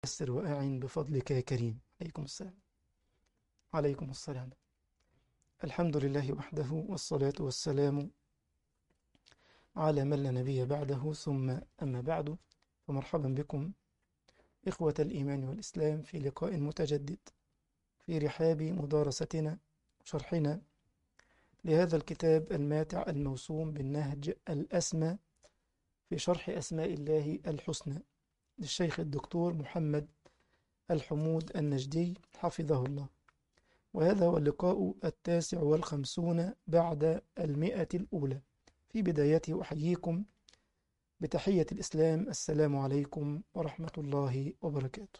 يسر وأعن بفضلك يا كريم عليكم السلام عليكم السلام الحمد لله وحده والصلاة والسلام على من لا نبي بعده ثم أما بعد فمرحبا بكم إخوة الإيمان والإسلام في لقاء متجدد في رحاب مدارستنا وشرحنا لهذا الكتاب الماتع الموسوم بالنهج الأسمى في شرح أسماء الله الحسنى للشيخ الدكتور محمد الحمود النجدي حفظه الله وهذا هو اللقاء التاسع والخمسون بعد المئة الأولى في بدايته أحييكم بتحية الإسلام السلام عليكم ورحمة الله وبركاته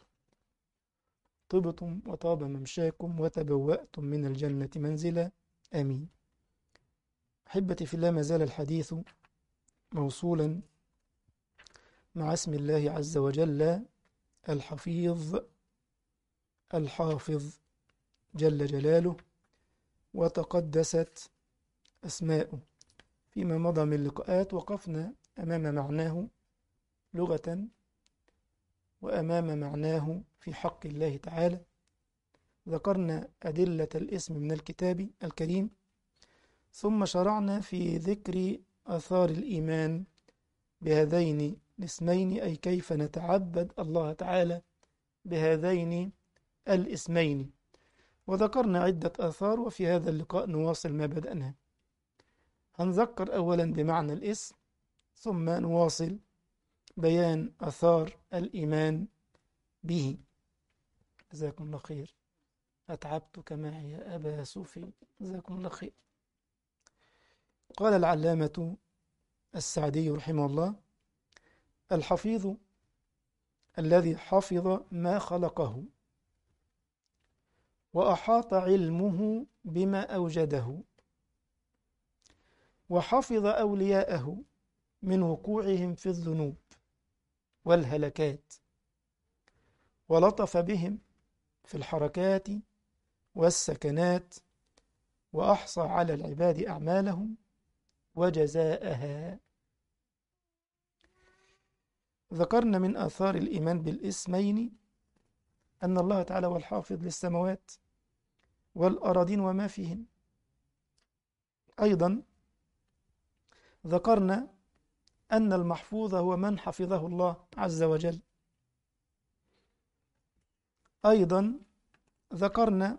طبتم وطاب ممشاكم وتبوأتم من الجنة منزلا آمين أحبتي في الله ما زال الحديث موصولا مع اسم الله عز وجل الحفيظ الحافظ جل جلاله وتقدست أسماؤه فيما مضى من لقاءات وقفنا أمام معناه لغة وأمام معناه في حق الله تعالى ذكرنا أدلة الاسم من الكتاب الكريم ثم شرعنا في ذكر آثار الإيمان بهذين الاسمين أي كيف نتعبد الله تعالى بهذين الاسمين وذكرنا عدة آثار وفي هذا اللقاء نواصل ما بدأناه هنذكر أولا بمعنى الاسم ثم نواصل بيان آثار الإيمان به جزاكم الله خير أتعبتك معي يا أبا صوفي جزاكم الله خير قال العلامة السعدي رحمه الله الحفيظ الذي حفظ ما خلقه وأحاط علمه بما أوجده وحفظ أولياءه من وقوعهم في الذنوب والهلكات ولطف بهم في الحركات والسكنات وأحصى على العباد أعمالهم وجزاءها ذكرنا من آثار الإيمان بالاسمين أن الله تعالى هو الحافظ للسماوات والأراضين وما فيهن أيضا ذكرنا أن المحفوظ هو من حفظه الله عز وجل أيضا ذكرنا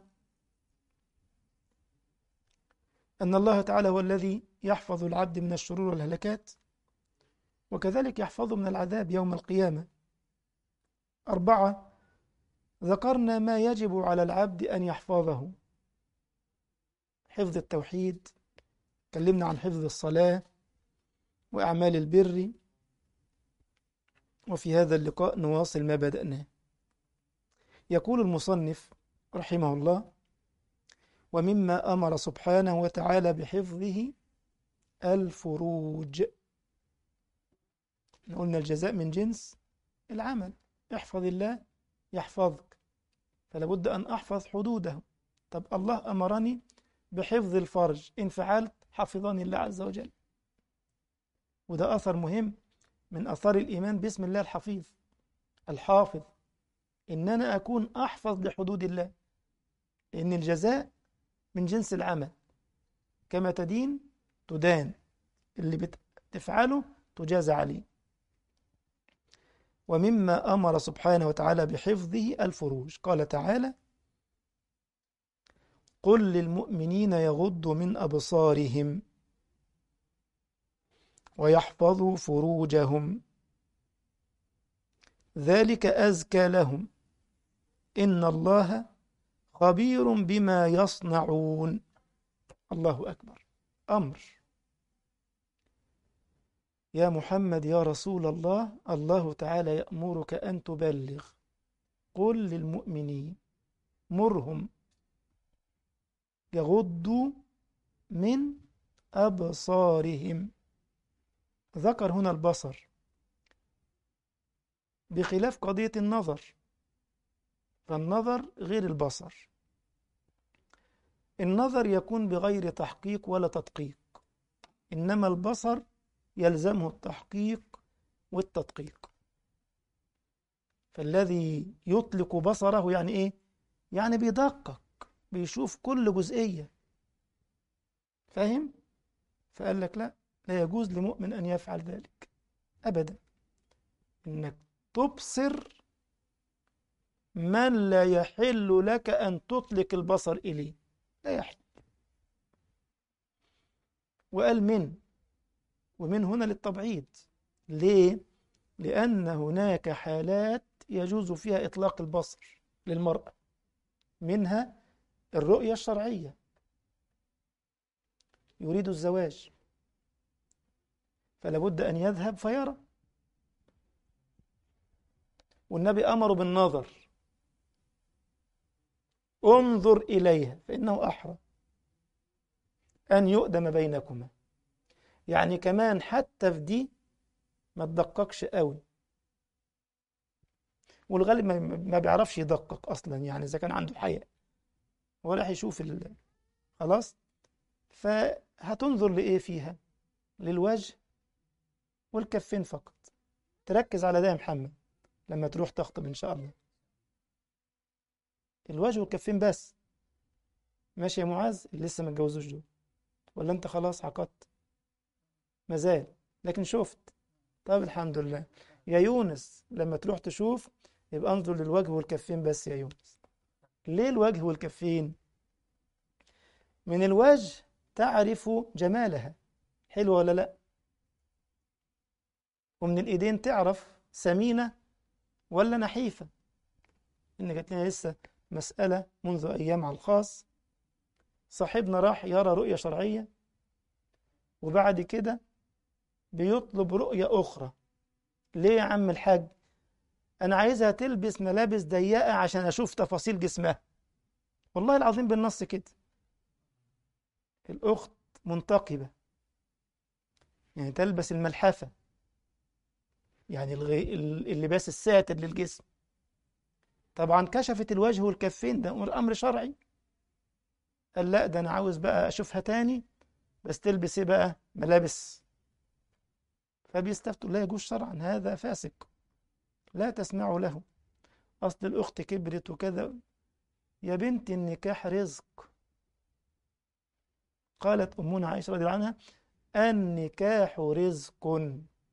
أن الله تعالى هو الذي يحفظ العبد من الشرور والهلكات وكذلك يحفظه من العذاب يوم القيامة أربعة ذكرنا ما يجب على العبد أن يحفظه حفظ التوحيد تكلمنا عن حفظ الصلاة وأعمال البر وفي هذا اللقاء نواصل ما بدأناه يقول المصنف رحمه الله ومما أمر سبحانه وتعالى بحفظه الفروج قلنا الجزاء من جنس العمل احفظ الله يحفظك فلا بد أن أحفظ حدوده طب الله أمرني بحفظ الفرج إن فعلت حفظني الله عز وجل وده أثر مهم من أثار الإيمان باسم الله الحفيظ الحافظ إن أنا أكون أحفظ لحدود الله لأن الجزاء من جنس العمل كما تدين تدان اللي بتفعله تجازى عليه ومما أمر سبحانه وتعالى بحفظه الفروج قال تعالى قل للمؤمنين يغضوا من أبصارهم ويحفظوا فروجهم ذلك أزكى لهم إن الله خبير بما يصنعون الله أكبر أمر يا محمد يا رسول الله الله تعالى يأمرك أن تبلغ قل للمؤمنين مرهم يغضوا من أبصارهم ذكر هنا البصر بخلاف قضية النظر فالنظر غير البصر النظر يكون بغير تحقيق ولا تدقيق إنما البصر يلزمه التحقيق والتدقيق فالذي يطلق بصره يعني ايه يعني بيدقق بيشوف كل جزئية فاهم فقال لك لا لا يجوز لمؤمن أن يفعل ذلك أبدا إنك تبصر من لا يحل لك أن تطلق البصر إليه لا يحل وقال من ومن هنا للتبعيض ليه؟ لأن هناك حالات يجوز فيها إطلاق البصر للمرأة منها الرؤية الشرعية يريد الزواج فلا بد أن يذهب فيرى والنبي أمر بالنظر انظر إليها فإنه أحرى أن يؤدم بينكما يعني كمان حتى في دي ما تدققش قوي والغالب ما بيعرفش يدقق أصلا يعني إذا كان عنده حياء ولا هيشوف ال... خلاص فهتنظر لإيه فيها للوجه والكفين فقط تركز على ده يا محمد لما تروح تخطب إن شاء الله الوجه والكفين بس ماشي يا معاذ اللي لسه ما اتجوزوش دول ولا انت خلاص عقدت مازال لكن شفت طب الحمد لله يا يونس لما تروح تشوف يبقى انظر للوجه والكفين بس يا يونس ليه الوجه والكفين من الوجه تعرف جمالها حلوة ولا لا ومن الايدين تعرف سمينة ولا نحيفة ان جات لنا لسه مسألة منذ أيام على الخاص صاحبنا راح يرى رؤية شرعية وبعد كده بيطلب رؤية أخرى ليه يا عم الحاج أنا عايزها تلبس ملابس ضيقة عشان أشوف تفاصيل جسمها والله العظيم بالنص كده الأخت منتقبة يعني تلبس الملحفة يعني الغي... اللباس الساتر للجسم طبعا كشفت الوجه والكفين ده أمر شرعي قال لا ده أنا عاوز بقى أشوفها تاني بس تلبس إيه بقى ملابس فبيستفتوا لا يجوز شرعا هذا فاسق لا تسمعوا له أصل الأخت كبرت وكذا يا بنت النكاح رزق قالت أمنا عائشة رضي الله عنها النكاح رزق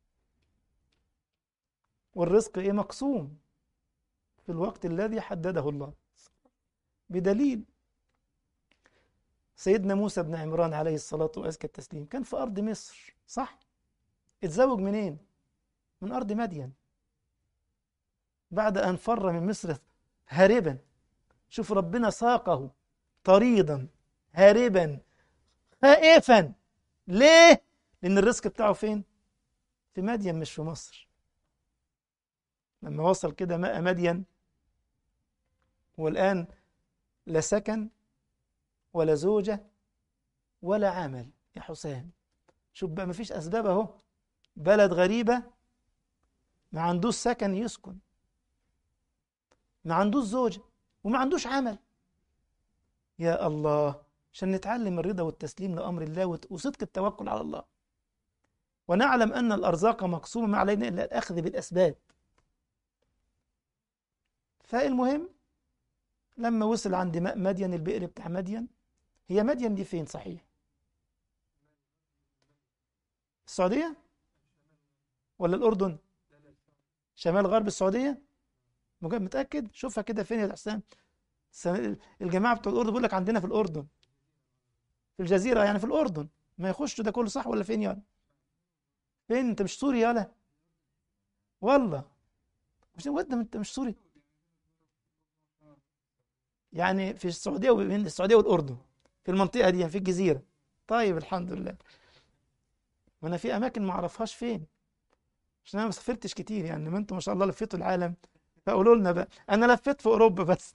والرزق إيه مقسوم في الوقت الذي حدده الله بدليل سيدنا موسى بن عمران عليه الصلاة وأزكى التسليم كان في أرض مصر صح اتزوج منين من أرض مدين بعد أن فر من مصر هاربا شوف ربنا ساقه طريدا هاربا خائفا ليه لأن الرزق بتاعه فين في مدين مش في مصر لما وصل كده ماء مدين والآن لا سكن ولا زوجة ولا عمل يا حسام شوف بقى مفيش أسباب أهو بلد غريبة ما عندوش سكن يسكن ما عندوش زوجة وما عندوش عمل يا الله عشان نتعلم الرضا والتسليم لأمر الله وصدق التوكل على الله ونعلم أن الأرزاق مقسومة ما علينا إلا الأخذ بالأسباب فالمهم لما وصل عند ماء مدين البئر بتاع مدين هي مدين دي فين صحيح السعودية ولا الأردن شمال غرب السعودية متأكد شوفها كده فين يا حسام الجماعة بتوع الأردن بيقول لك عندنا في الأردن في الجزيرة يعني في الأردن ما يخش ده كله صح ولا فين يالا فين انت مش سوري يالا والله مش ود انت مش سوري يعني في السعودية وبين السعودية والأردن في المنطقة دي في الجزيرة طيب الحمد لله وانا في اماكن ما اعرفهاش فين عشان انا ما سافرتش كتير يعني ما انتم ما شاء الله لفيتوا العالم فقولوا لنا بقى انا لفيت في اوروبا بس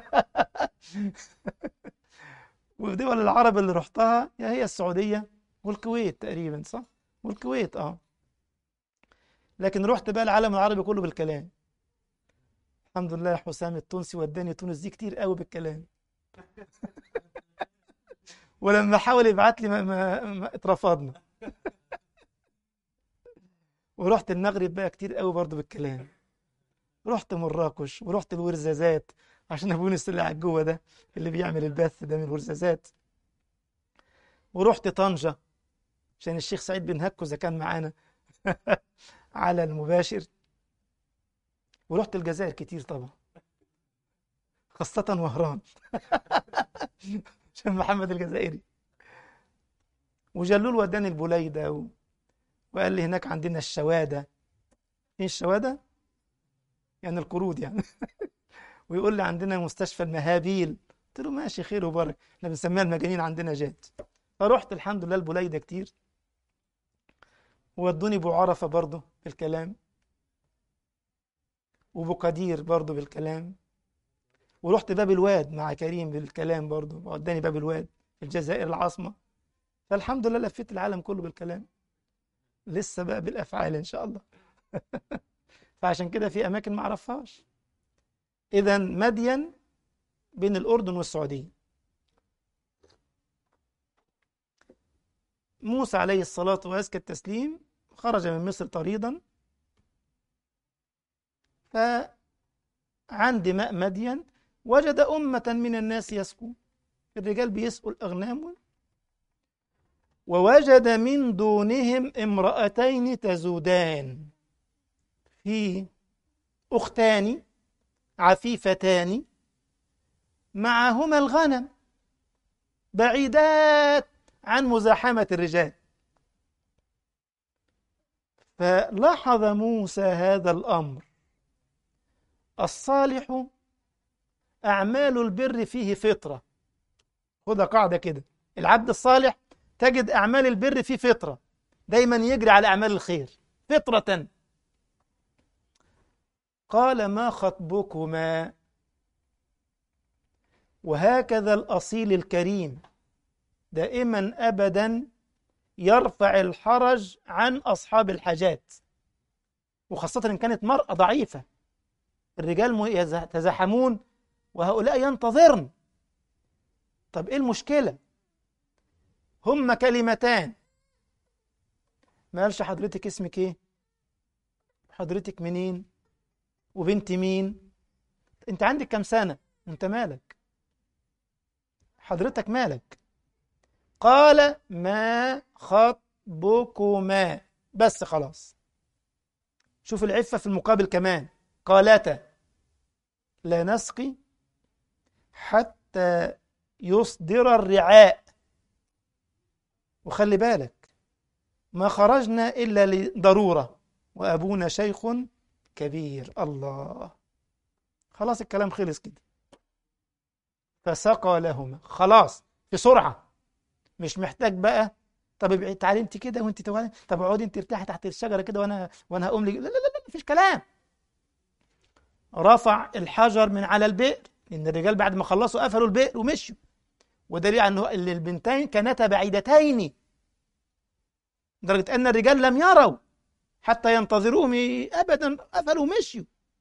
وفي دول العرب اللي رحتها يا هي السعوديه والكويت تقريبا صح والكويت اه لكن رحت بقى العالم العربي كله بالكلام الحمد لله يا حسام التونسي وداني تونس دي كتير قوي بالكلام ولما حاول يبعت لي ما, ما, ما اترفضنا ورحت المغرب بقى كتير قوي برضه بالكلام رحت مراكش ورحت الورزازات عشان ابونس اللي قاعد جوه ده اللي بيعمل البث ده من الورزازات ورحت طنجة عشان الشيخ سعيد بن هكو إذا كان معانا على المباشر ورحت الجزائر كتير طبعا خاصة وهران عشان محمد الجزائري وجلول وداني البليدة و... وقال لي هناك عندنا الشوادة ايه الشوادة؟ يعني القرود يعني ويقول لي عندنا مستشفى المهابيل قلت له ماشي خير وبركة احنا بنسميها المجانين عندنا جات فرحت الحمد لله البليدة كتير وودوني بو عرفة برضه بالكلام وبو قدير برضه بالكلام ورحت باب الواد مع كريم بالكلام برضه وداني باب الواد في الجزائر العاصمة فالحمد لله لفيت العالم كله بالكلام لسه بقى بالأفعال إن شاء الله فعشان كده في أماكن ما أعرفهاش إذا مدين بين الأردن والسعودية موسى عليه الصلاة وأزكى التسليم خرج من مصر طريدا فعند ماء مدين وجد أمة من الناس يسقون الرجال بيسقوا الأغنام ووجد من دونهم امرأتين تزودان في أختان عفيفتان معهما الغنم بعيدات عن مزاحمة الرجال فلاحظ موسى هذا الأمر الصالح أعمال البر فيه فطرة خدها قاعدة كده العبد الصالح تجد أعمال البر فيه فطرة دايما يجري على أعمال الخير فطرة قال ما خطبكما وهكذا الأصيل الكريم دائما أبدا يرفع الحرج عن أصحاب الحاجات وخاصة إن كانت مرأة ضعيفة الرجال يتزاحمون وهؤلاء ينتظرن طب إيه المشكلة هم كلمتان ما قالش حضرتك اسمك ايه حضرتك منين وبنت مين انت عندك كم سنة انت مالك حضرتك مالك قال ما خطبكما بس خلاص شوف العفة في المقابل كمان قالتا لا نسقي حتى يصدر الرعاء وخلي بالك ما خرجنا إلا لضرورة وأبونا شيخ كبير الله خلاص الكلام خلص كده فسقى لهما خلاص بسرعة مش محتاج بقى طب ابعدي تعالي انت كده وانت تعالي طب اقعدي انت ارتاحي تحت الشجره كده وانا وانا هقوم لك لا لا لا مفيش كلام رفع الحجر من على البئر لان الرجال بعد ما خلصوا قفلوا البئر ومشوا ودليل على انه البنتين كانتا بعيدتين لدرجه ان الرجال لم يروا حتى ينتظروهم ابدا قفلوا ومشوا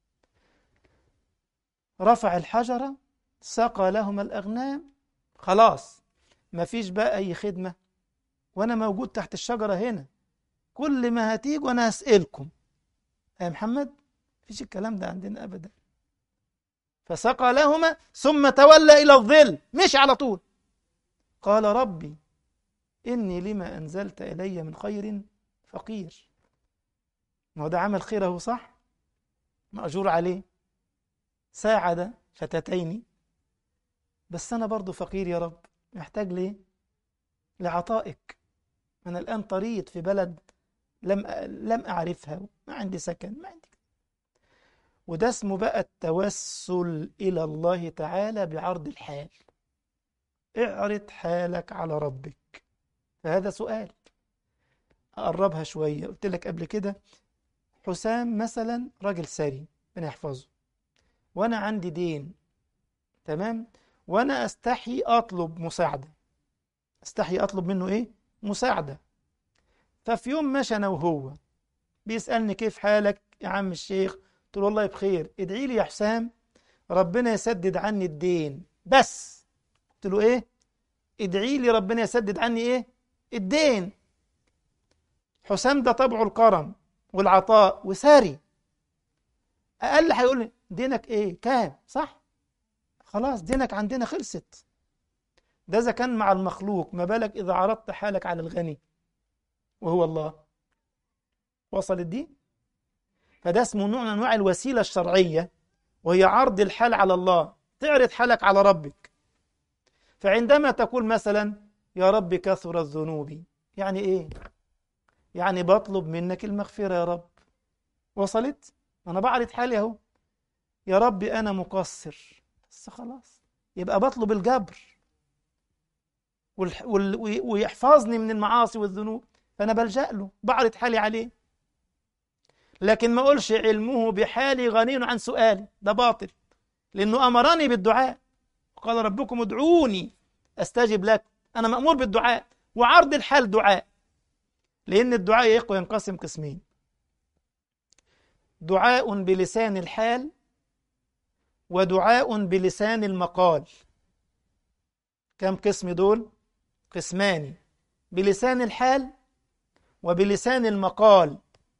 رفع الحجر سقى لهما الاغنام خلاص ما فيش بقى اي خدمه وانا موجود تحت الشجره هنا كل ما هتيجوا انا هسالكم يا محمد فيش الكلام ده عندنا ابدا فسقى لهما ثم تولى الى الظل مش على طول قال ربي اني لما انزلت الي من خير فقير ما هو ده عمل خير اهو صح ماجور عليه ساعد فتاتين بس انا برضو فقير يا رب محتاج ليه لعطائك أنا الآن طريد في بلد لم لم أعرفها ما عندي سكن ما عندي وده اسمه بقى التوسل إلى الله تعالى بعرض الحال اعرض حالك على ربك فهذا سؤال أقربها شوية قلت لك قبل كده حسام مثلا راجل سري ربنا يحفظه وأنا عندي دين تمام وأنا أستحي أطلب مساعدة استحي اطلب منه ايه مساعده ففي يوم ماشي انا وهو بيسالني كيف حالك يا عم الشيخ قلت له والله بخير ادعي لي يا حسام ربنا يسدد عني الدين بس قلت له ايه ادعي لي ربنا يسدد عني ايه الدين حسام ده طبعه الكرم والعطاء وساري اقل هيقول لي دينك ايه كام صح خلاص دينك عندنا خلصت ده اذا كان مع المخلوق ما بالك اذا عرضت حالك على الغني وهو الله وصلت دي فده اسمه نوع من انواع الوسيله الشرعيه وهي عرض الحال على الله تعرض حالك على ربك فعندما تقول مثلا يا رب كثرت ذنوبي يعني ايه يعني بطلب منك المغفره يا رب وصلت انا بعرض حالي اهو يا رب انا مقصر بس خلاص يبقى بطلب الجبر والح- وال- وي- ويحفظني من المعاصي والذنوب فانا بلجأ له بعرض حالي عليه لكن ما اقولش علمه بحالي غني عن سؤالي ده باطل لانه امرني بالدعاء قال ربكم ادعوني استجب لكم انا مامور بالدعاء وعرض الحال دعاء لان الدعاء يا اخوه ينقسم قسمين دعاء بلسان الحال ودعاء بلسان المقال كم قسم دول قسمان بلسان الحال وبلسان المقال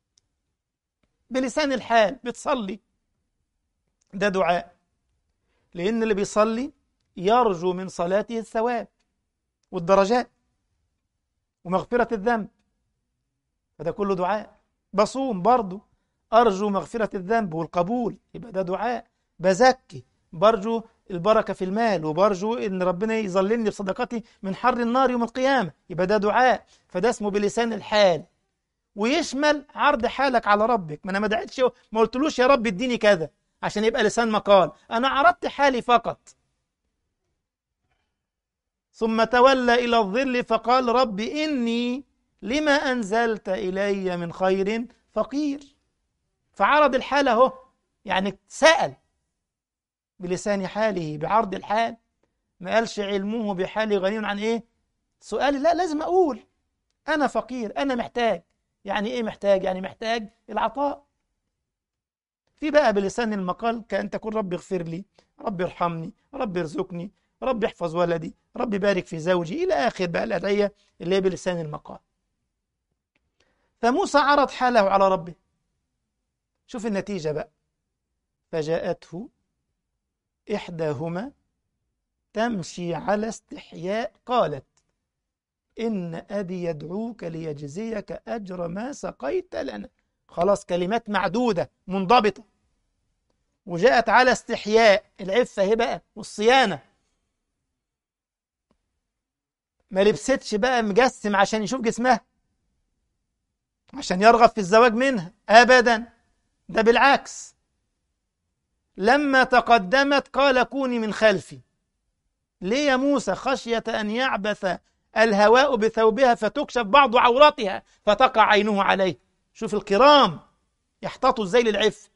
بلسان الحال بتصلي ده دعاء لأن اللي بيصلي يرجو من صلاته الثواب والدرجات ومغفرة الذنب فده كله دعاء بصوم برضه أرجو مغفرة الذنب والقبول يبقى ده دعاء بزكي برجو البركة في المال وبرجو إن ربنا يظللني بصدقتي من حر النار يوم القيامة يبقى ده دعاء فده اسمه بلسان الحال ويشمل عرض حالك على ربك ما انا ما دعيتش ما قلتلوش يا رب اديني كذا عشان يبقى لسان مقال انا عرضت حالي فقط ثم تولى الى الظل فقال رب اني لما انزلت الي من خير فقير فعرض الحال اهو يعني سال بلسان حاله بعرض الحال ما قالش علمه بحالي غني عن ايه سؤالي لا لازم اقول انا فقير انا محتاج يعني ايه محتاج يعني محتاج العطاء في بقى بلسان المقال كأن تقول رب اغفر لي رب ارحمني رب ارزقني رب احفظ ولدي رب بارك في زوجي إلى آخر بقى الأدعية اللي هي بلسان المقال فموسى عرض حاله على ربه شوف النتيجة بقى فجاءته إحداهما تمشي على استحياء قالت إن أبي يدعوك ليجزيك أجر ما سقيت لنا خلاص كلمات معدودة منضبطة وجاءت على استحياء العفة هي بقى والصيانة ما لبستش بقى مجسم عشان يشوف جسمها عشان يرغب في الزواج منها أبدا ده بالعكس لما تقدمت قال كوني من خلفي ليه يا موسى خشية أن يعبث الهواء بثوبها فتكشف بعض عورتها فتقع عينه عليه شوف الكرام يحتاطوا ازاي للعف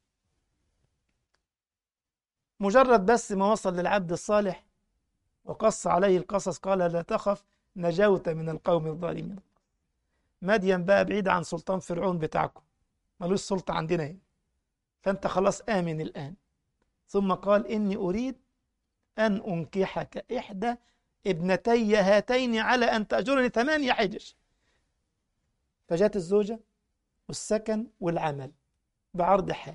مجرد بس ما وصل للعبد الصالح وقص عليه القصص قال لا تخف نجوت من القوم الظالمين مدين بقى بعيد عن سلطان فرعون بتاعكم ملوش سلطة عندنا هنا فأنت خلاص آمن الآن ثم قال إني أريد أن أنكحك إحدى ابنتي هاتين على أن تأجرني ثمانية حجج فجاءت الزوجة والسكن والعمل بعرض حال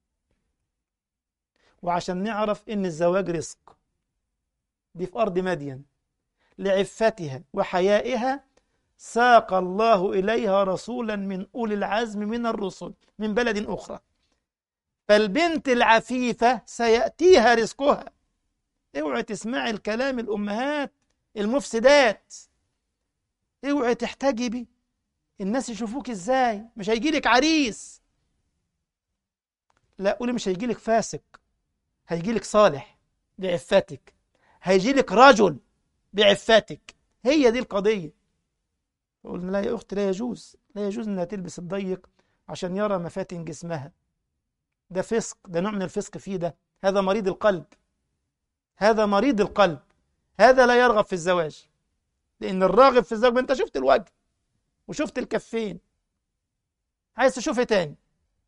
وعشان نعرف إن الزواج رزق دي في أرض مدين لعفتها وحيائها ساق الله إليها رسولا من أولي العزم من الرسل من بلد أخرى فالبنت العفيفة سيأتيها رزقها اوعي تسمعي الكلام الأمهات المفسدات اوعي تحتجبي الناس يشوفوك ازاي مش هيجيلك عريس لا قولي مش هيجيلك فاسق هيجيلك صالح بعفتك هيجيلك رجل بعفتك هي دي القضية قلنا لا يا أخت لا يجوز لا يجوز إنها تلبس الضيق عشان يرى مفاتن جسمها ده فسق ده نوع من الفسق فيه ده هذا مريض القلب هذا مريض القلب هذا لا يرغب في الزواج لأن الراغب في الزواج ما أنت شفت الوجه وشفت الكفين عايز تشوف ايه تاني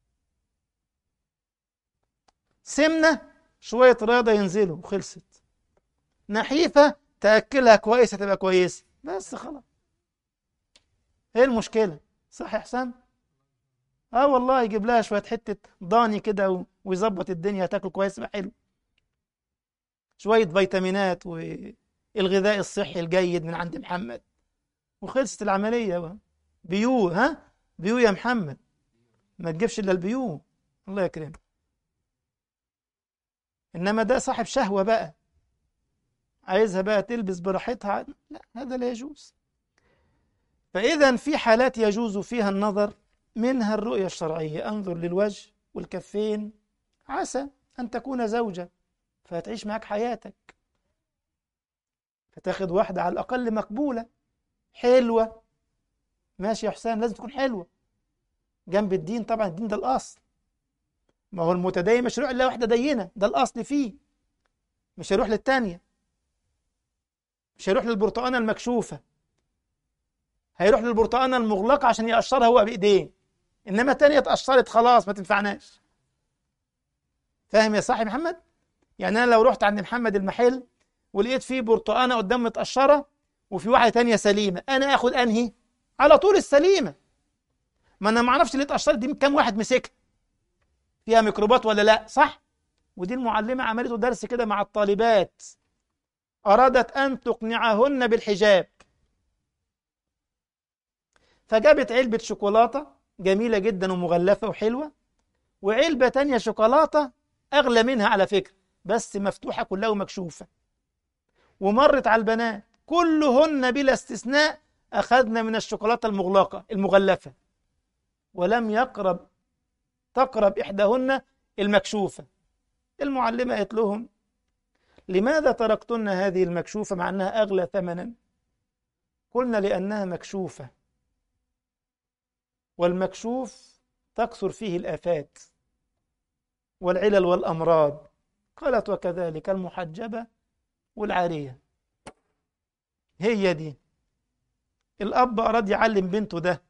سمنة شوية رياضة ينزلوا وخلصت نحيفة تأكلها كويس هتبقى كويسة بس خلاص ايه المشكلة صح يا حسام اه والله يجيب لها شويه حته ضاني كده و- ويظبط الدنيا تاكل كويس يبقى حلو شويه فيتامينات والغذاء الصحي الجيد من عند محمد وخلصت العمليه بقى. بيو ها بيو يا محمد ما تجيبش الا البيو الله يكرمك انما ده صاحب شهوه بقى عايزها بقى تلبس براحتها لا هذا لا يجوز فاذا في حالات يجوز فيها النظر منها الرؤية الشرعية انظر للوجه والكفين عسى أن تكون زوجة فهتعيش معاك حياتك فتاخد واحدة على الأقل مقبولة حلوة ماشي يا حسام لازم تكون حلوة جنب الدين طبعا الدين ده الأصل ما هو المتدين مش هيروح إلا واحدة دينة ده الأصل فيه مش هيروح للتانية مش هيروح للبرتقانة المكشوفة هيروح للبرتقانة المغلقة عشان يقشرها هو بإيديه إنما التانية اتقشرت خلاص ما تنفعناش فاهم يا صاحبي محمد؟ يعني أنا لو رحت عند محمد المحل ولقيت فيه برتقانة قدام متقشرة وفي واحدة تانية سليمة أنا آخد أنهي؟ على طول السليمة ما أنا ما أعرفش اللي اتقشرت دي كام واحد مسكها فيها ميكروبات ولا لا صح؟ ودي المعلمة عملته درس كده مع الطالبات أرادت أن تقنعهن بالحجاب فجابت علبة شوكولاتة جميلة جدا ومغلفة وحلوة وعلبة تانية شوكولاتة أغلى منها على فكرة بس مفتوحة كلها ومكشوفة ومرت على البنات كلهن بلا استثناء أخذنا من الشوكولاتة المغلقة المغلفة ولم يقرب تقرب إحداهن المكشوفة المعلمة قالت لهم لماذا تركتن هذه المكشوفة مع أنها أغلى ثمنا قلنا لأنها مكشوفة والمكشوف تكثر فيه الآفات والعلل والأمراض قالت وكذلك المحجبة والعارية هي دي الأب أراد يعلم بنته ده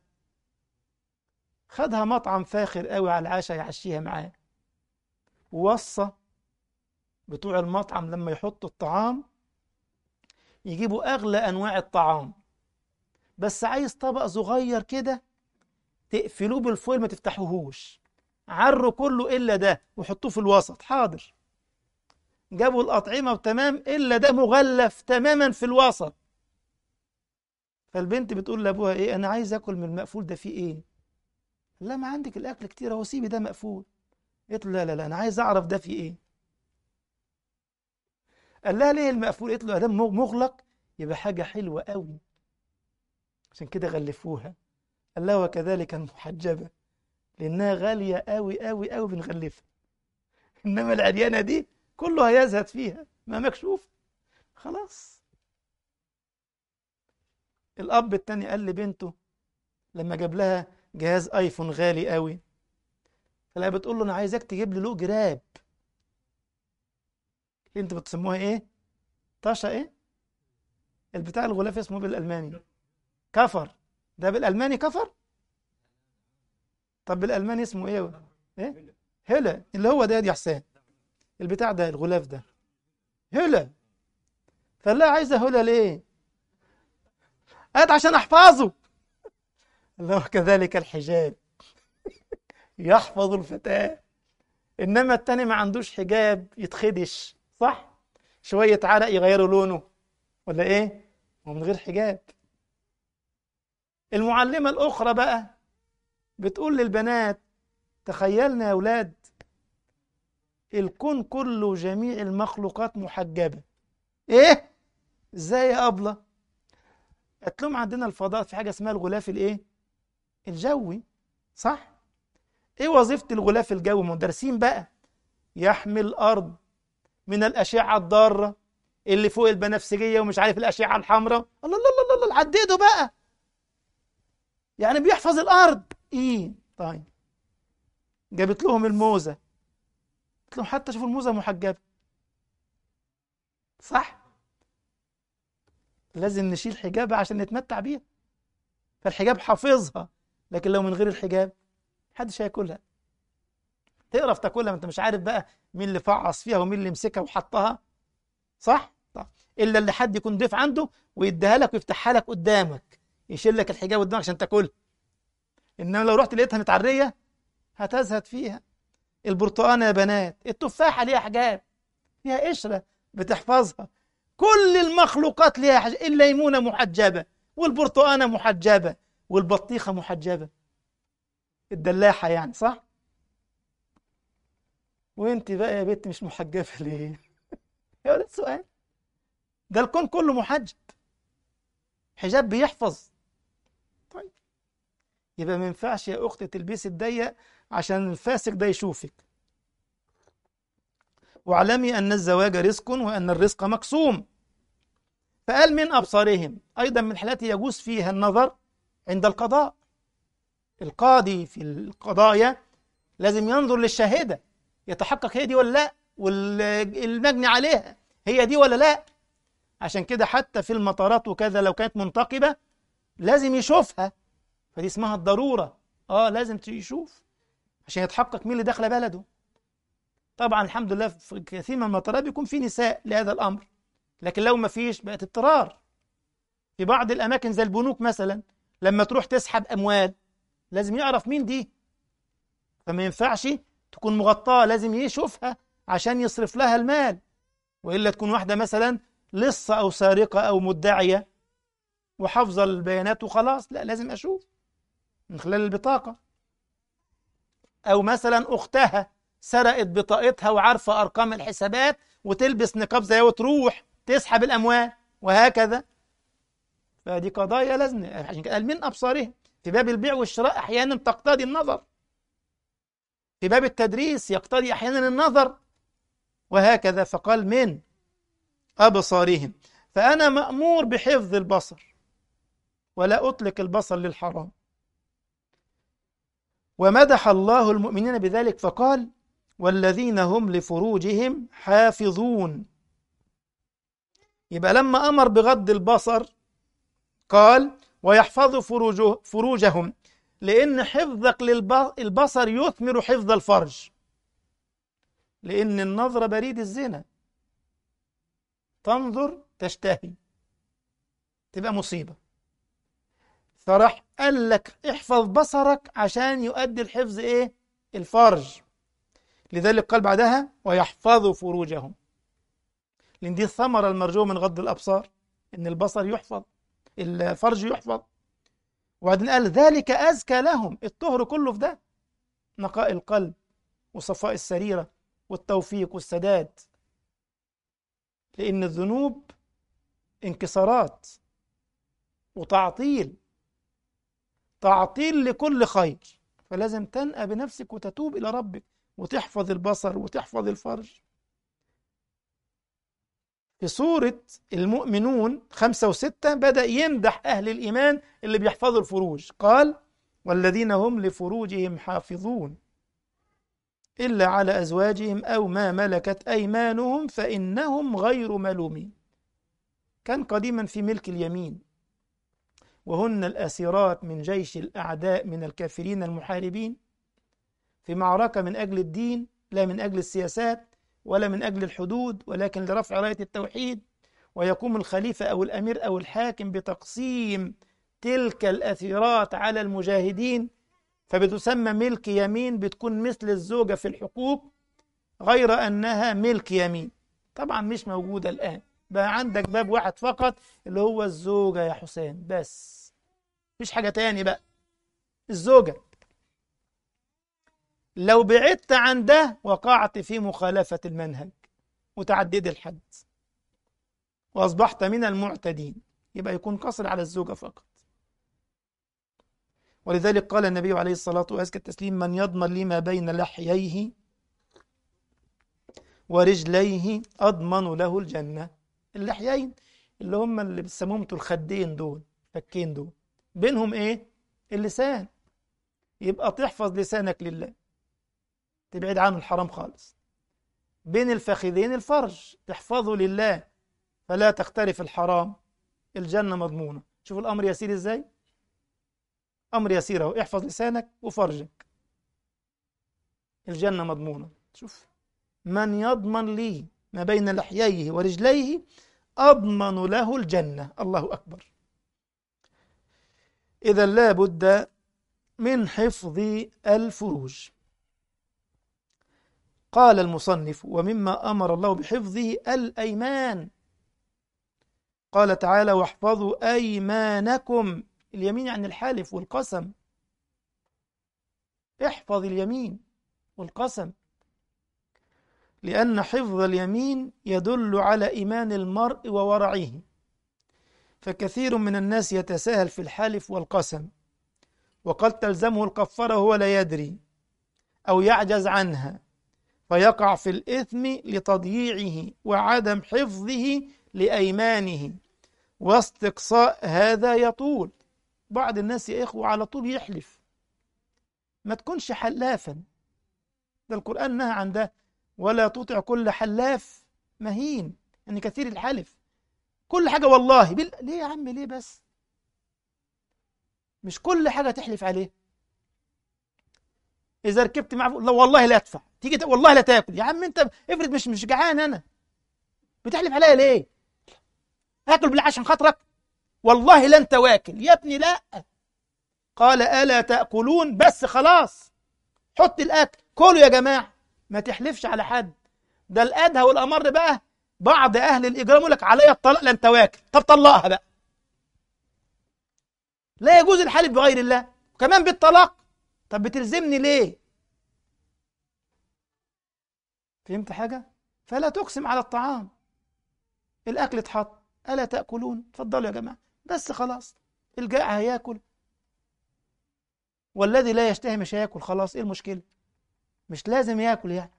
خدها مطعم فاخر قوي على العشاء يعشيها معاه ووصى بتوع المطعم لما يحطوا الطعام يجيبوا أغلى أنواع الطعام بس عايز طبق صغير كده تقفلوه بالفويل ما تفتحوهوش عروا كله إلا ده وحطوه في الوسط حاضر جابوا الأطعمة وتمام إلا ده مغلف تماما في الوسط فالبنت بتقول لأبوها إيه أنا عايز أكل من المقفول ده فيه إيه لا ما عندك الأكل كتير أهو سيبي ده مقفول قلت له لا لا لا أنا عايز أعرف ده فيه إيه قال لها ليه المقفول قلت له ادام مغلق يبقى حاجه حلوه قوي عشان كده غلفوها قال لها وكذلك المحجبه لانها غاليه قوي قوي قوي بنغلفها انما العريانه دي كله هيزهد فيها ما مكشوف خلاص الاب التاني قال لبنته لما جاب لها جهاز ايفون غالي قوي فلا بتقول له انا عايزك تجيب لي له جراب انت بتسموها ايه طاشا ايه البتاع الغلاف اسمه بالالماني كفر ده بالالماني كفر طب بالالماني اسمه ايه ايه هلا اللي هو ده يا حسين البتاع ده الغلاف ده هلا فلا عايزه هلا ليه قالت عشان احفظه الله كذلك الحجاب يحفظ الفتاة انما التاني ما عندوش حجاب يتخدش صح شوية عرق يغيروا لونه ولا ايه ومن غير حجاب المعلمة الأخرى بقى بتقول للبنات تخيلنا يا أولاد الكون كله جميع المخلوقات محجبة ايه ازاي يا أبلة قالت لهم عندنا الفضاء في حاجة اسمها الغلاف الايه الجوي صح ايه وظيفة الغلاف الجوي مدرسين بقى يحمي الأرض من الأشعة الضارة اللي فوق البنفسجية ومش عارف الأشعة الحمراء الله الله الله الله عددوا بقى يعني بيحفظ الأرض إيه طيب جابت لهم الموزة قلت لهم حتى شوفوا الموزة محجبة صح لازم نشيل حجابها عشان نتمتع بيها فالحجاب حافظها لكن لو من غير الحجاب محدش هياكلها تقرف تاكلها ما انت مش عارف بقى مين اللي فعص فيها ومين اللي مسكها وحطها صح طب الا اللي حد يكون ضيف عنده ويديها لك ويفتحها لك قدامك يشيل لك الحجاب قدامك عشان تاكلها انما لو رحت لقيتها متعريه هتزهد فيها البرتقانة يا بنات التفاحة ليها حجاب فيها قشرة بتحفظها كل المخلوقات ليها حجاب الليمونة محجبة والبرتقانة محجبة والبطيخة محجبة الدلاحة يعني صح؟ وانت بقى يا بنت مش محجبة ليه؟ هو ده السؤال ده الكون كله محجب حجاب بيحفظ طيب يبقى ما ينفعش يا اختي تلبسي الضيق عشان الفاسق ده يشوفك واعلمي ان الزواج رزق وان الرزق مقسوم فقال من ابصارهم ايضا من الحالات يجوز فيها النظر عند القضاء القاضي في القضايا لازم ينظر للشاهده يتحقق هي دي ولا لا والمجني عليها هي دي ولا لا عشان كده حتى في المطارات وكذا لو كانت منتقبة لازم يشوفها فدي اسمها الضرورة اه لازم يشوف عشان يتحقق مين اللي داخله بلده طبعا الحمد لله في كثير من المطارات بيكون في نساء لهذا الأمر لكن لو ما فيش بقت اضطرار في بعض الأماكن زي البنوك مثلا لما تروح تسحب أموال لازم يعرف مين دي فما ينفعش تكون مغطاة لازم يشوفها عشان يصرف لها المال وإلا تكون واحدة مثلا لصة أو سارقة أو مدعية وحافظة البيانات وخلاص لا لازم أشوف من خلال البطاقة أو مثلا أختها سرقت بطاقتها وعارفة أرقام الحسابات وتلبس نقاب زي وتروح تسحب الأموال وهكذا فدي قضايا لازم عشان كده قال من أبصارهم في باب البيع والشراء أحيانا تقتضي النظر في باب التدريس يقتضي أحيانا النظر وهكذا فقال من أبصارهم فأنا مأمور بحفظ البصر ولا أطلق البصر للحرام ومدح الله المؤمنين بذلك فقال والذين هم لفروجهم حافظون يبقى لما أمر بغض البصر قال ويحفظوا فروجه فروجهم لأن حفظك للبصر يثمر حفظ الفرج لأن النظر بريد الزنا تنظر تشتهي تبقى مصيبة فراح قال لك احفظ بصرك عشان يؤدي الحفظ ايه الفرج لذلك قال بعدها ويحفظوا فروجهم لان دي الثمرة المرجوة من غض الأبصار ان البصر يحفظ الفرج يحفظ وبعدين قال ذلك أزكى لهم الطهر كله في ده نقاء القلب وصفاء السريرة والتوفيق والسداد لأن الذنوب انكسارات وتعطيل تعطيل لكل خير فلازم تنأى بنفسك وتتوب إلى ربك وتحفظ البصر وتحفظ الفرج في سورة المؤمنون خمسة وستة بدأ يمدح أهل الإيمان اللي بيحفظوا الفروج قال والذين هم لفروجهم حافظون إلا على أزواجهم أو ما ملكت أيمانهم فإنهم غير ملومين كان قديما في ملك اليمين وهن الأسيرات من جيش الأعداء من الكافرين المحاربين في معركة من أجل الدين لا من أجل السياسات ولا من أجل الحدود ولكن لرفع راية التوحيد ويقوم الخليفة أو الأمير أو الحاكم بتقسيم تلك الأثيرات على المجاهدين فبتسمى ملك يمين بتكون مثل الزوجة في الحقوق غير أنها ملك يمين طبعا مش موجودة الآن بقى عندك باب واحد فقط اللي هو الزوجة يا حسين بس مفيش حاجة تاني بقى الزوجة لو بعدت عن ده وقعت في مخالفة المنهج وتعديد الحد وأصبحت من المعتدين يبقى يكون قصر على الزوجة فقط ولذلك قال النبي عليه الصلاة وأزكى التسليم من يضمن لي ما بين لحييه ورجليه أضمن له الجنة اللحيين اللي هم اللي بيسموهم الخدين دول فكين دول بينهم ايه اللسان يبقى تحفظ لسانك لله تبعد عنه الحرام خالص بين الفخذين الفرج تحفظه لله فلا تختلف الحرام الجنة مضمونة شوف الأمر يسير ازاي أمر يسير اهو احفظ لسانك وفرجك الجنة مضمونة شوف من يضمن لي ما بين لحييه ورجليه أضمن له الجنة الله أكبر إذا لا بد من حفظ الفروج قال المصنف ومما أمر الله بحفظه الأيمان قال تعالى واحفظوا أيمانكم اليمين يعني الحلف والقسم احفظ اليمين والقسم لأن حفظ اليمين يدل على إيمان المرء وورعه فكثير من الناس يتساهل في الحلف والقسم وقد تلزمه الكفارة وهو لا يدري أو يعجز عنها فيقع في الإثم لتضييعه وعدم حفظه لأيمانه واستقصاء هذا يطول بعض الناس يا إخوة على طول يحلف ما تكونش حلافا ده القرآن نهى عن ده ولا تطع كل حلاف مهين يعني كثير الحلف كل حاجة والله بال... ليه يا عم ليه بس مش كل حاجة تحلف عليه إذا ركبت معه لا والله لا أدفع تيجي ت... والله لا تاكل يا عم أنت افرض مش مش جعان أنا بتحلف عليا ليه؟ آكل بالله عشان خاطرك والله لا أنت واكل يا ابني لا قال ألا تأكلون بس خلاص حط الأكل كلوا يا جماعة ما تحلفش على حد ده الأدهى والأمر بقى بعض أهل الإجرام يقول لك عليا الطلاق لا أنت واكل طب طلقها بقى لا يجوز الحلف بغير الله وكمان بالطلاق طب بتلزمني ليه فهمت حاجة فلا تقسم على الطعام الأكل اتحط ألا تأكلون اتفضلوا يا جماعة بس خلاص الجائع هياكل والذي لا يشتهي مش هياكل خلاص ايه المشكلة مش لازم ياكل يعني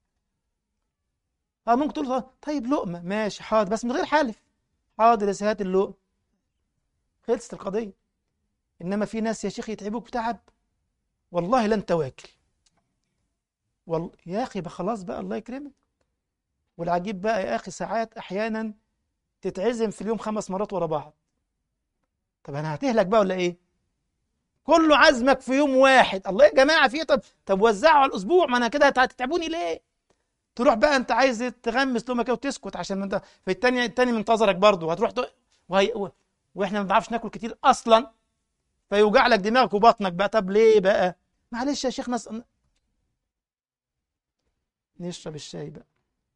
اه ممكن تقول طيب لقمة ماشي حاضر بس من غير حلف حاضر يا سهات اللقمة خلصت القضية إنما في ناس يا شيخ يتعبوك بتعب والله لا أنت واكل وال... يا أخي بقى خلاص بقى الله يكرمك والعجيب بقى يا أخي ساعات أحيانا تتعزم في اليوم خمس مرات ورا بعض طب أنا هتهلك بقى ولا إيه؟ كله عزمك في يوم واحد الله يا جماعة في طب طب وزعوا على الأسبوع ما أنا كده هتتعبوني ليه؟ تروح بقى أنت عايز تغمس لهم كده وتسكت عشان ما أنت في التاني التاني منتظرك برضه هتروح ت... وهي... واحنا ما بنعرفش ناكل كتير اصلا فيوجع لك دماغك وبطنك بقى طب ليه بقى معلش يا شيخ نص نشرب الشاي بقى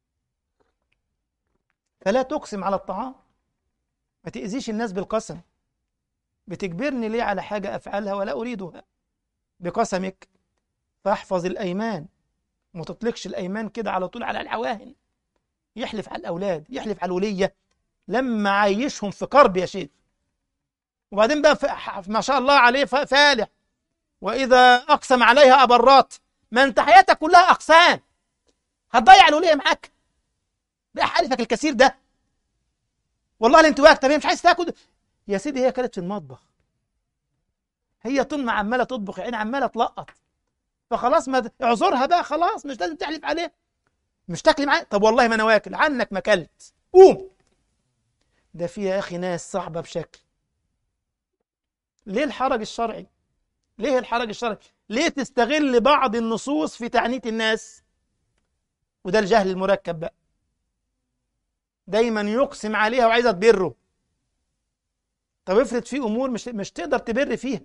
فلا تقسم على الطعام ما تأذيش الناس بالقسم بتجبرني ليه على حاجة أفعلها ولا أريدها بقسمك فاحفظ الأيمان وما تطلقش الأيمان كده على طول على العواهن يحلف على الأولاد يحلف على الولية لما عايشهم في كرب يا شيخ وبعدين بقى ما شاء الله عليه فالح وإذا أقسم عليها أبرات ما أنت حياتك كلها أقسام هتضيع الولية معاك بقى حلفك الكثير ده والله اللي انت واقف طب مش عايز تاكل يا سيدي هي كانت في المطبخ هي طول ما عماله تطبخ يعني عماله تلقط فخلاص ما اعذرها بقى خلاص مش لازم تحلف عليه مش تاكلي معاه طب والله ما انا واكل عنك ما اكلت قوم ده في يا اخي ناس صعبه بشكل ليه الحرج الشرعي ليه الحرج الشرعي ليه تستغل بعض النصوص في تعنيت الناس وده الجهل المركب بقى دايما يقسم عليها وعايزه تبره طب افرض في امور مش مش تقدر تبر فيها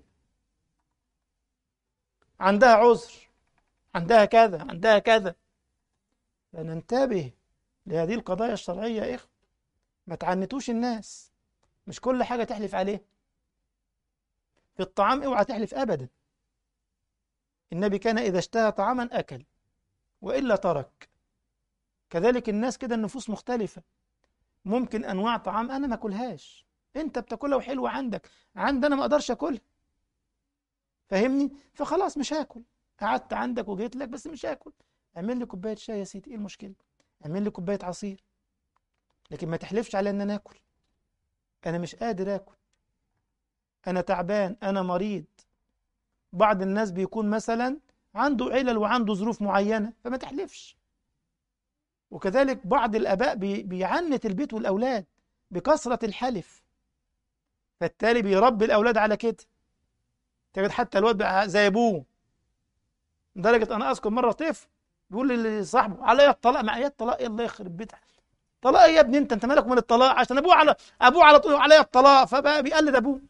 عندها عذر عندها كذا عندها كذا فننتبه لهذه القضايا الشرعيه يا اخوه ما تعنتوش الناس مش كل حاجه تحلف عليه في الطعام اوعى تحلف ابدا النبي كان اذا اشتهى طعاما اكل والا ترك كذلك الناس كده النفوس مختلفه ممكن انواع طعام انا ما اكلهاش انت بتاكلها وحلوه عندك عندي انا ما اقدرش اكلها فاهمني فخلاص مش هاكل قعدت عندك وجيت لك بس مش هاكل اعمل لي كوبايه شاي يا سيدي ايه المشكله اعمل لي كوبايه عصير لكن ما تحلفش على ان انا اكل انا مش قادر اكل انا تعبان انا مريض بعض الناس بيكون مثلا عنده علل وعنده ظروف معينه فما تحلفش وكذلك بعض الاباء بي بيعنت البيت والاولاد بكثره الحلف فالتالي بيربي الاولاد على كده تجد حتى الواد بقى زي ابوه لدرجه انا اذكر مره طفل بيقول لصاحبه عليا الطلاق معايا الطلاق ايه الله يخرب بيتك طلاق ايه يا ابني انت انت مالك من الطلاق عشان ابوه على ابوه على طول عليا الطلاق فبقى بيقلد ابوه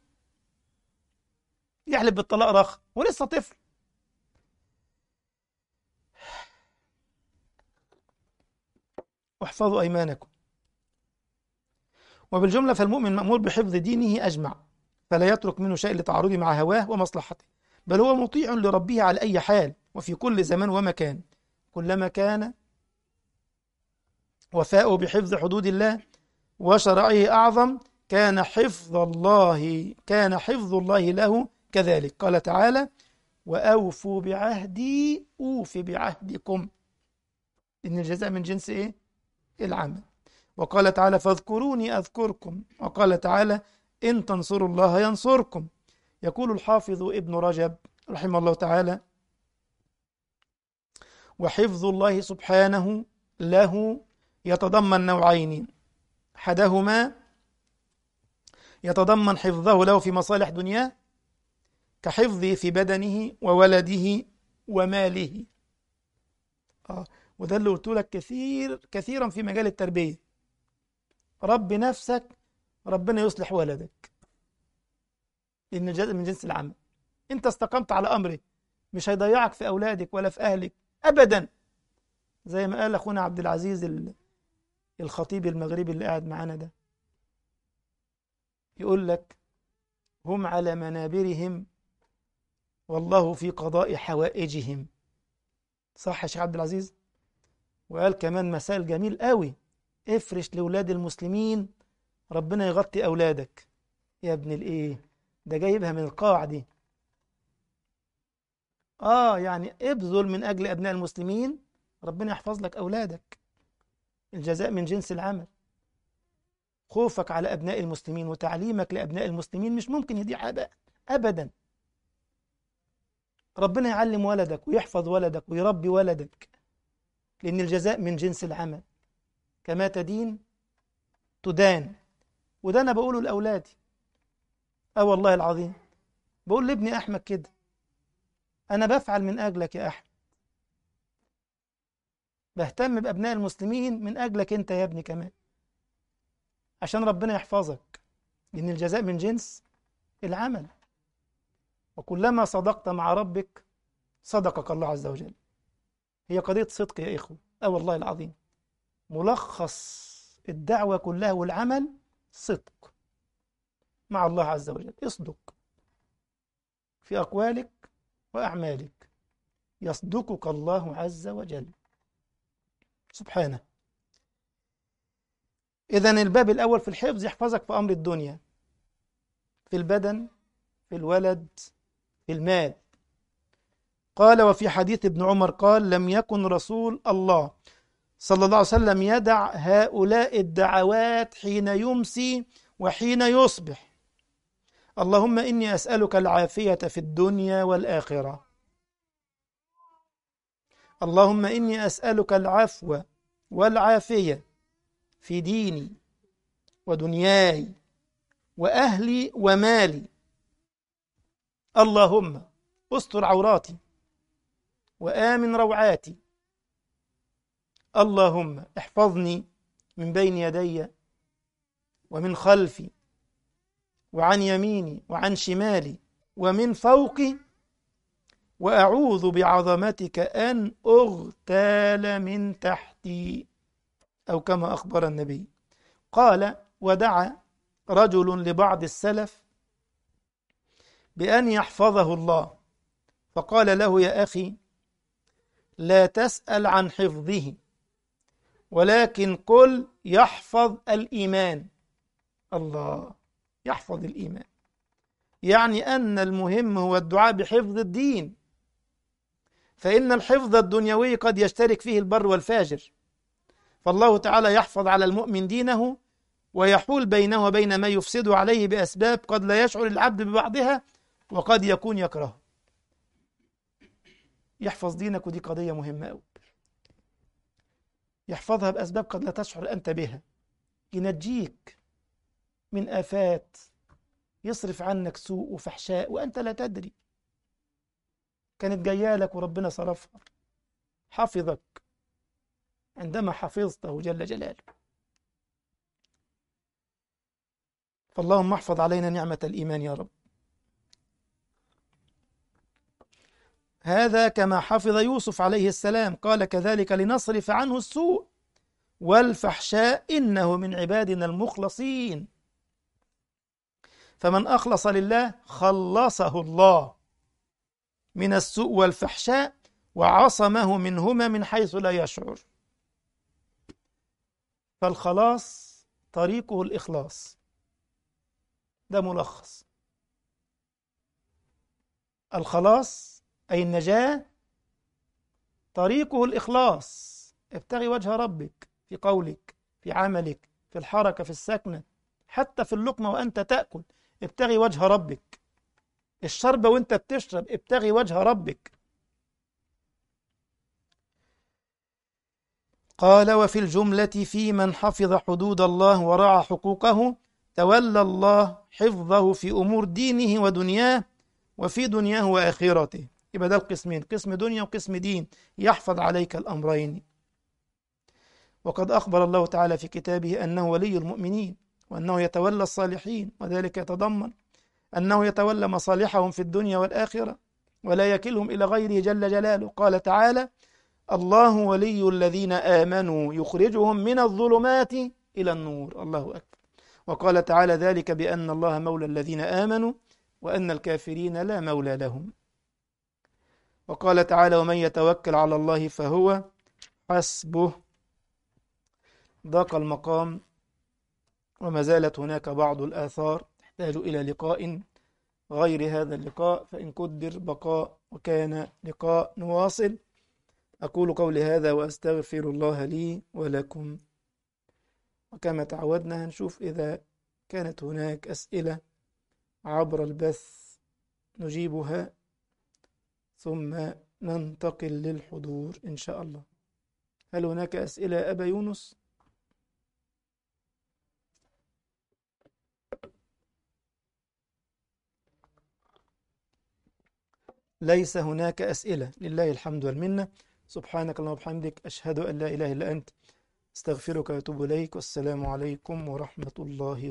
يحلف بالطلاق رخ ولسه طفل واحفظوا أيمانكم وبالجملة فالمؤمن مأمور بحفظ دينه أجمع فلا يترك منه شيء لتعارضه مع هواه ومصلحته بل هو مطيع لربه على أي حال وفي كل زمان ومكان كلما كان وفاؤه بحفظ حدود الله وشرعه أعظم كان حفظ الله كان حفظ الله له كذلك قال تعالى وأوفوا بعهدي أوف بعهدكم إن الجزاء من جنس إيه؟ العمل وقال تعالى فاذكروني أذكركم وقال تعالى إن تنصروا الله ينصركم يقول الحافظ ابن رجب رحمه الله تعالى وحفظ الله سبحانه له يتضمن نوعين أحدهما يتضمن حفظه له في مصالح دنياه كحفظه في بدنه وولده وماله آه. وده اللي قلت لك كثير كثيرا في مجال التربية رب نفسك ربنا يصلح ولدك لأن الجزء من جنس العمل أنت استقمت على أمره مش هيضيعك في أولادك ولا في أهلك أبدا زي ما قال أخونا عبد العزيز الخطيب المغربي اللي قاعد معانا ده يقول لك هم على منابرهم والله في قضاء حوائجهم صح يا شيخ عبد العزيز وقال كمان مثال جميل قوي افرش لولاد المسلمين ربنا يغطي اولادك يا ابن الايه ده جايبها من القاع دي اه يعني ابذل من اجل ابناء المسلمين ربنا يحفظ لك اولادك الجزاء من جنس العمل خوفك على ابناء المسلمين وتعليمك لابناء المسلمين مش ممكن يضيع ابدا ابدا ربنا يعلم ولدك ويحفظ ولدك ويربي ولدك لأن الجزاء من جنس العمل كما تدين تدان وده أنا بقوله لأولادي أه والله العظيم بقول لابني أحمد كده أنا بفعل من أجلك يا أحمد بهتم بأبناء المسلمين من أجلك أنت يا ابني كمان عشان ربنا يحفظك لأن الجزاء من جنس العمل وكلما صدقت مع ربك صدقك الله عز وجل هي قضية صدق يا إخوة أه والله العظيم ملخص الدعوة كلها والعمل صدق مع الله عز وجل اصدق في أقوالك وأعمالك يصدقك الله عز وجل سبحانه إذا الباب الأول في الحفظ يحفظك في أمر الدنيا في البدن في الولد في المال قال وفي حديث ابن عمر قال لم يكن رسول الله صلى الله عليه وسلم يدع هؤلاء الدعوات حين يمسي وحين يصبح اللهم إني أسألك العافية في الدنيا والآخرة اللهم إني أسألك العفو والعافية في ديني ودنياي وأهلي ومالي اللهم استر عوراتي وآمن روعاتي اللهم احفظني من بين يدي ومن خلفي وعن يميني وعن شمالي ومن فوقي وأعوذ بعظمتك أن أغتال من تحتي أو كما أخبر النبي قال ودعا رجل لبعض السلف بأن يحفظه الله فقال له يا أخي لا تسأل عن حفظه ولكن قل يحفظ الإيمان الله يحفظ الإيمان يعني أن المهم هو الدعاء بحفظ الدين فإن الحفظ الدنيوي قد يشترك فيه البر والفاجر فالله تعالى يحفظ على المؤمن دينه ويحول بينه وبين ما يفسد عليه بأسباب قد لا يشعر العبد ببعضها وقد يكون يكره يحفظ دينك ودي قضية مهمة أوي يحفظها بأسباب قد لا تشعر أنت بها ينجيك من آفات يصرف عنك سوء وفحشاء وأنت لا تدري كانت جاية لك وربنا صرفها حفظك عندما حفظته جل جلاله فاللهم احفظ علينا نعمة الإيمان يا رب هذا كما حفظ يوسف عليه السلام قال كذلك لنصرف عنه السوء والفحشاء إنه من عبادنا المخلصين فمن أخلص لله خلصه الله من السوء والفحشاء وعصمه منهما من حيث لا يشعر فالخلاص طريقه الإخلاص ده ملخص الخلاص أي النجاة طريقه الإخلاص ابتغي وجه ربك في قولك في عملك في الحركة في السكنة حتى في اللقمة وأنت تأكل ابتغي وجه ربك الشربة وأنت بتشرب ابتغي وجه ربك قال وفي الجملة في من حفظ حدود الله ورعى حقوقه تولى الله حفظه في أمور دينه ودنياه وفي دنياه وآخرته يبقى ده القسمين قسم دنيا وقسم دين يحفظ عليك الأمرين وقد أخبر الله تعالى في كتابه أنه ولي المؤمنين وأنه يتولى الصالحين وذلك يتضمن أنه يتولى مصالحهم في الدنيا والآخرة ولا يكلهم إلى غيره جل جلاله قال تعالى الله ولي الذين آمنوا يخرجهم من الظلمات إلى النور الله أكبر وقال تعالى ذلك بأن الله مولى الذين آمنوا وأن الكافرين لا مولى لهم وقال تعالى ومن يتوكل على الله فهو حسبه ضاق المقام وما زالت هناك بعض الآثار تحتاج إلى لقاء غير هذا اللقاء فإن قدر بقاء وكان لقاء نواصل أقول قولي هذا وأستغفر الله لي ولكم وكما تعودنا هنشوف إذا كانت هناك أسئلة عبر البث نجيبها ثم ننتقل للحضور إن شاء الله هل هناك أسئلة يا أبا يونس؟ ليس هناك أسئلة لله الحمد والمنة سبحانك اللهم وبحمدك أشهد أن لا إله إلا أنت استغفرك وأتوب إليك والسلام عليكم ورحمة الله